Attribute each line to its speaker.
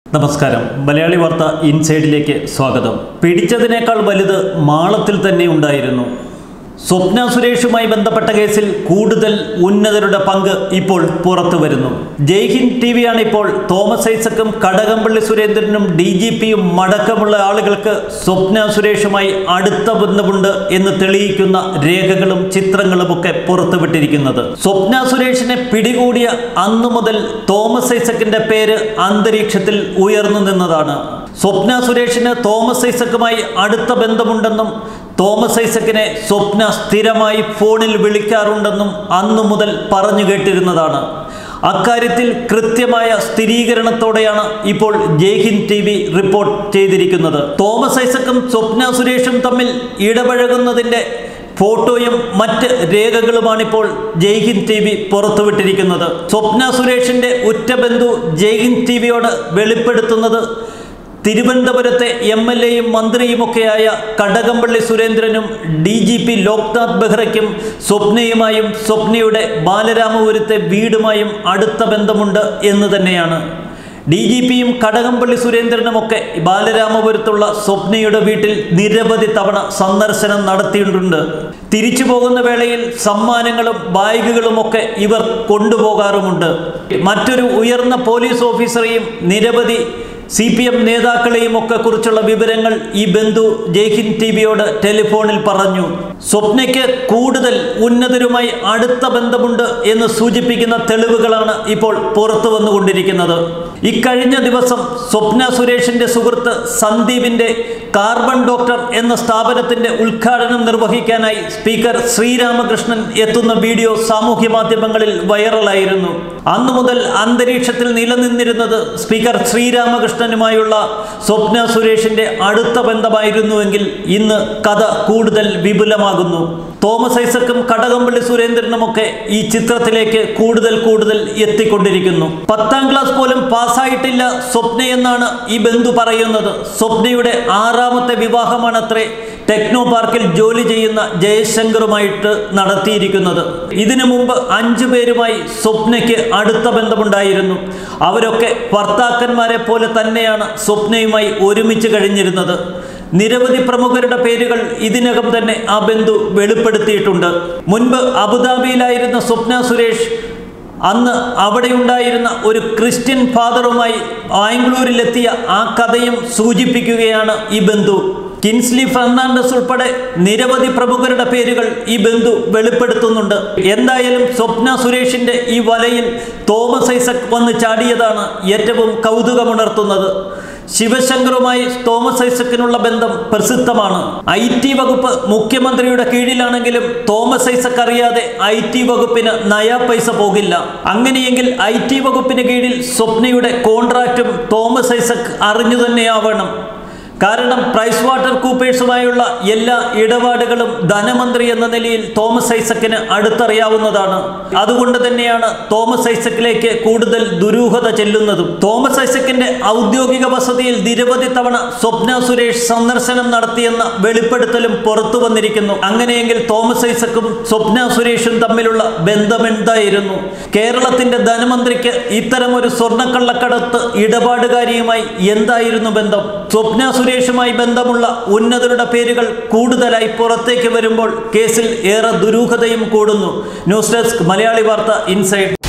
Speaker 1: നമസ്കാരം മലയാളി വാർത്ത ഇൻസൈഡിലേക്ക് സ്വാഗതം പിടിച്ചതിനേക്കാൾ വലുത് മാളത്തിൽ തന്നെ ഉണ്ടായിരുന്നു സ്വപ്ന സുരേഷുമായി ബന്ധപ്പെട്ട കേസിൽ കൂടുതൽ ഉന്നതരുടെ പങ്ക് ഇപ്പോൾ പുറത്തു വരുന്നു ജയ്ഹിന്ദ് ടി വിയാണ് ഇപ്പോൾ തോമസ് ഐസക്കും കടകംപള്ളി സുരേന്ദ്രനും ഡി ജി പിയും അടക്കമുള്ള ആളുകൾക്ക് സ്വപ്ന സുരേഷുമായി അടുത്ത ബന്ധമുണ്ട് എന്ന് തെളിയിക്കുന്ന രേഖകളും ചിത്രങ്ങളുമൊക്കെ പുറത്തുവിട്ടിരിക്കുന്നത് സ്വപ്ന സുരേഷിനെ പിടികൂടിയ അന്നു മുതൽ തോമസ് ഐസക്കിന്റെ പേര് അന്തരീക്ഷത്തിൽ ഉയർന്നു നിന്നതാണ് സ്വപ്ന സുരേഷിന് തോമസ് ഐസക്കുമായി അടുത്ത ബന്ധമുണ്ടെന്നും തോമസ് ഐസക്കിനെ സ്വപ്ന സ്ഥിരമായി ഫോണിൽ വിളിക്കാറുണ്ടെന്നും അന്നു മുതൽ പറഞ്ഞു കേട്ടിരുന്നതാണ് അക്കാര്യത്തിൽ കൃത്യമായ സ്ഥിരീകരണത്തോടെയാണ് ഇപ്പോൾ ജയ്ഹിന്ദ് ടി വി റിപ്പോർട്ട് ചെയ്തിരിക്കുന്നത് തോമസ് ഐസക്കും സ്വപ്ന സുരേഷും തമ്മിൽ ഇടപഴകുന്നതിൻ്റെ ഫോട്ടോയും മറ്റ് രേഖകളുമാണിപ്പോൾ ജയ്ഹിന്ദ് ടി വി പുറത്തുവിട്ടിരിക്കുന്നത് സ്വപ്ന സുരേഷിന്റെ ഉറ്റ ബന്ധു ജയ്ഹിന്ദ് ടി വിയോട് വെളിപ്പെടുത്തുന്നത് തിരുവനന്തപുരത്തെ എം എൽ എയും മന്ത്രിയുമൊക്കെയായ കടകംപള്ളി സുരേന്ദ്രനും ഡി ജി പി ലോക്നാഥ് ബെഹ്റയ്ക്കും സ്വപ്നയുമായും സ്വപ്നയുടെ ബാലരാമപുരത്തെ വീടുമായും അടുത്ത ബന്ധമുണ്ട് എന്ന് തന്നെയാണ് ഡി ജി പിയും കടകംപള്ളി സുരേന്ദ്രനുമൊക്കെ ബാലരാമപുരത്തുള്ള സ്വപ്നയുടെ വീട്ടിൽ നിരവധി തവണ സന്ദർശനം നടത്തിയിട്ടുണ്ട് തിരിച്ചു പോകുന്ന വേളയിൽ സമ്മാനങ്ങളും ബാഗുകളുമൊക്കെ ഇവർ കൊണ്ടുപോകാറുമുണ്ട് മറ്റൊരു ഉയർന്ന പോലീസ് ഓഫീസറെയും നിരവധി സി പി എം നേതാക്കളെയും ഒക്കെ കുറിച്ചുള്ള വിവരങ്ങൾ ഈ ബന്ധു ജയ്ഹിന്ദ് ടി വിയോട് ടെലിഫോണിൽ പറഞ്ഞു സ്വപ്നയ്ക്ക് കൂടുതൽ ഉന്നതരുമായി അടുത്ത ബന്ധമുണ്ട് എന്ന് സൂചിപ്പിക്കുന്ന തെളിവുകളാണ് ഇപ്പോൾ പുറത്തു വന്നുകൊണ്ടിരിക്കുന്നത് ഇക്കഴിഞ്ഞ ദിവസം സ്വപ്ന സുരേഷിന്റെ സുഹൃത്ത് സന്ദീപിന്റെ കാർബൺ ഡോക്ടർ എന്ന സ്ഥാപനത്തിന്റെ ഉദ്ഘാടനം നിർവഹിക്കാനായി സ്പീക്കർ ശ്രീരാമകൃഷ്ണൻ എത്തുന്ന വീഡിയോ സാമൂഹ്യ മാധ്യമങ്ങളിൽ വൈറലായിരുന്നു അന്നു മുതൽ അന്തരീക്ഷത്തിൽ നിലനിന്നിരുന്നത് സ്പീക്കർ ശ്രീരാമകൃഷ്ണനുമായുള്ള സ്വപ്ന സുരേഷിന്റെ അടുത്ത ബന്ധമായിരുന്നുവെങ്കിൽ ഇന്ന് കഥ കൂടുതൽ വിപുലമാകുന്നു തോമസ് ഐസക്കും കടകംപള്ളി സുരേന്ദ്രനുമൊക്കെ ഈ ചിത്രത്തിലേക്ക് കൂടുതൽ കൂടുതൽ എത്തിക്കൊണ്ടിരിക്കുന്നു പത്താം ക്ലാസ് പോലും പാസ്സായിട്ടില്ല സ്വപ്ന എന്നാണ് ഈ ബന്ധു പറയുന്നത് സ്വപ്നയുടെ ആറാമത്തെ വിവാഹമാണത്രേ ടെക്നോ പാർക്കിൽ ജോലി ചെയ്യുന്ന ജയശങ്കറുമായിട്ട് നടത്തിയിരിക്കുന്നത് ഇതിനു മുമ്പ് അഞ്ചു പേരുമായി സ്വപ്നയ്ക്ക് അടുത്ത ബന്ധമുണ്ടായിരുന്നു അവരൊക്കെ ഭർത്താക്കന്മാരെ പോലെ തന്നെയാണ് സ്വപ്നയുമായി ഒരുമിച്ച് കഴിഞ്ഞിരുന്നത് നിരവധി പ്രമുഖരുടെ പേരുകൾ ഇതിനകം തന്നെ ആ ബന്ധു വെളിപ്പെടുത്തിയിട്ടുണ്ട് മുൻപ് അബുദാബിയിലായിരുന്ന സ്വപ്ന സുരേഷ് അന്ന് അവിടെയുണ്ടായിരുന്ന ഒരു ക്രിസ്ത്യൻ ഫാദറുമായി ബാംഗ്ലൂരിലെത്തിയ ആ കഥയും സൂചിപ്പിക്കുകയാണ് ഈ ബന്ധു കിൻസ്ലി ഫെർണാണ്ടസ് ഉൾപ്പെടെ നിരവധി പ്രമുഖരുടെ പേരുകൾ ഈ ബന്ധു വെളിപ്പെടുത്തുന്നുണ്ട് എന്തായാലും സ്വപ്ന സുരേഷിന്റെ ഈ വലയിൽ തോമസ് ഐസക് വന്ന് ചാടിയതാണ് ഏറ്റവും കൗതുകമുണർത്തുന്നത് ശിവശങ്കറുമായി തോമസ് ഐസക്കിനുള്ള ബന്ധം പ്രസിദ്ധമാണ് ഐ ടി വകുപ്പ് മുഖ്യമന്ത്രിയുടെ കീഴിലാണെങ്കിലും തോമസ് ഐസക് അറിയാതെ ഐ ടി വകുപ്പിന് നയാ പൈസ പോകില്ല അങ്ങനെയെങ്കിൽ ഐ ടി വകുപ്പിന് കീഴിൽ സ്വപ്നയുടെ കോൺട്രാക്റ്റും തോമസ് ഐസക് അറിഞ്ഞു തന്നെയാവണം കാരണം പ്രൈസ് വാട്ടർ കൂപ്പേഴ്സുമായുള്ള എല്ലാ ഇടപാടുകളും ധനമന്ത്രി എന്ന നിലയിൽ തോമസ് ഐസക്കിന് അടുത്തറിയാവുന്നതാണ് അതുകൊണ്ട് തന്നെയാണ് തോമസ് ഐസക്കിലേക്ക് കൂടുതൽ ദുരൂഹത ചെല്ലുന്നതും തോമസ് ഐസക്കിന്റെ ഔദ്യോഗിക വസതിയിൽ നിരവധി തവണ സ്വപ്ന സുരേഷ് സന്ദർശനം നടത്തിയെന്ന വെളിപ്പെടുത്തലും പുറത്തു വന്നിരിക്കുന്നു അങ്ങനെയെങ്കിൽ തോമസ് ഐസക്കും സ്വപ്ന സുരേഷും തമ്മിലുള്ള ബന്ധമെന്തായിരുന്നു കേരളത്തിന്റെ ധനമന്ത്രിക്ക് ഇത്തരം ഒരു സ്വർണ്ണക്കള്ളക്കടത്ത് ഇടപാടുകാരിയുമായി എന്തായിരുന്നു ബന്ധം സ്വപ്ന സുരേഷുമായി ബന്ധമുള്ള ഉന്നതരുടെ പേരുകൾ കൂടുതലായി പുറത്തേക്ക് വരുമ്പോൾ കേസിൽ ഏറെ ദുരൂഹതയും കൂടുന്നു ന്യൂസ് ഡെസ്ക് മലയാളി വാർത്ത ഇൻസൈഡ്